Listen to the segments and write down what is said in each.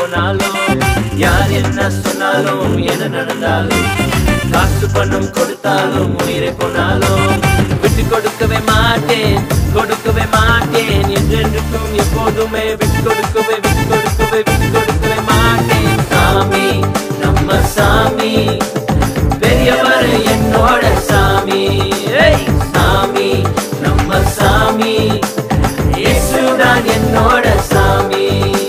போனாலும் யார் என்ன சொன்னாலும் என்ன நடந்தாலும் காசு பணம் கொடுத்தாலும் உயிரை போனாலும் விட்டு கொடுக்கவே மாட்டேன் கொடுக்கவே மாட்டேன் என்றென்றுக்கும் எப்போதுமே விட்டு கொடுக்கவே விட்டு கொடுக்கவே விட்டு கொடுக்கவே மாட்டேன் சாமி நம்ம சாமி பெரியவர் என்னோட சாமி ஏய், சாமி நம்ம சாமி இயேசுதான் என்னோட சாமி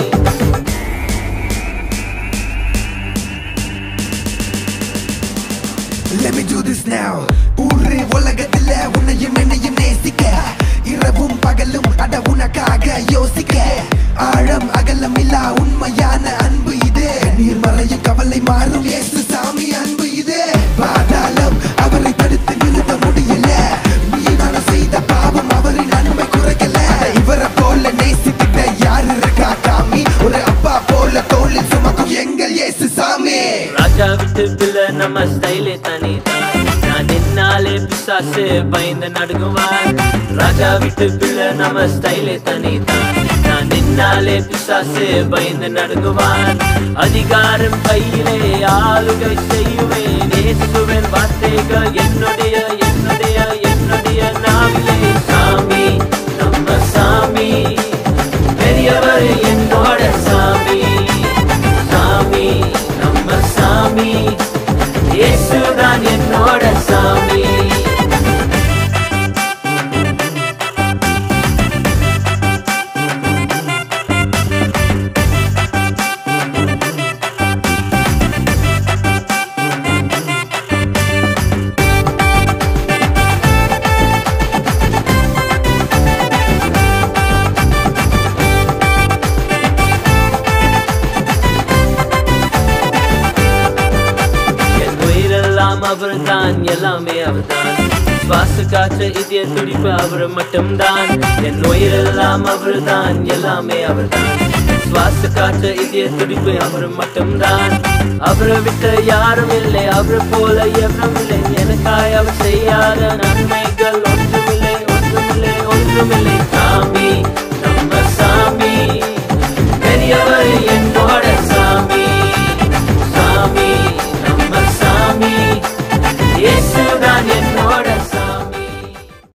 Let me do this now ஊரு உலகத்துல உன்னையும் என்னையும் நேசிக்க இரவும் பகலும் அட உனக்காக யோசிக்க ஆழம் அகலம் இல்லா உண்மையான அன்பு இது நீர் மறையும் கவலை மாறும் இயேசு சாமி அன்பு இது பாதாளம் அவரை தடுத்து நிறுத்த முடியல நீனான செய்த பாவம் அவரின் நன்மை குறைக்கல இவரை போல நேசிக்கிட்ட யாரு இருக்கா காமி ஒரு அப்பா போல தோளில் சுமக்கும் எங்கள் இயேசு சாமி ராஜா விட்டு பிள்ளை நம்ம ஸ்டைலே தனிதான் நான் நின்னாலே பிசாசு பயந்து நடுங்குவார் ராஜா விட்டு பிள்ளை நம்ம ஸ்டைலே தனிதான் நான் நின்னாலே பிசாசு பயந்து நடுங்குவார் அதிகாரம் கையிலே ஆளுகை செய்யுவேன் இயேசுவின் வார்த்தைகள் என்னுடைய என்னுடைய என்னுடைய நாவிலே சாமி நம்ம சாமி பெரியவர் என்னோட சாமி சாமி நம்ம சாமி இயேசுதான் என்னோட சாமி என் உயிரெல்லாம் அவர்தான் எல்லாமே அவர்தான் சுவாச காற்று இதய துடிப்பு அவர் மட்டும்தான் என் உயிரெல்லாம் அவர்தான் எல்லாமே அவர்தான் சுவாச காற்று இதய துடிப்பு அவர் மட்டும்தான் அவரை விட்டு யாரும் இல்லை அவர் போல எவரும் இல்லை எனக்காய் அவர் செய்யாத நன்மைகள் ஒன்றுமில்லை ஒன்றுமில்லை ஒன்றுமில்லை சாமி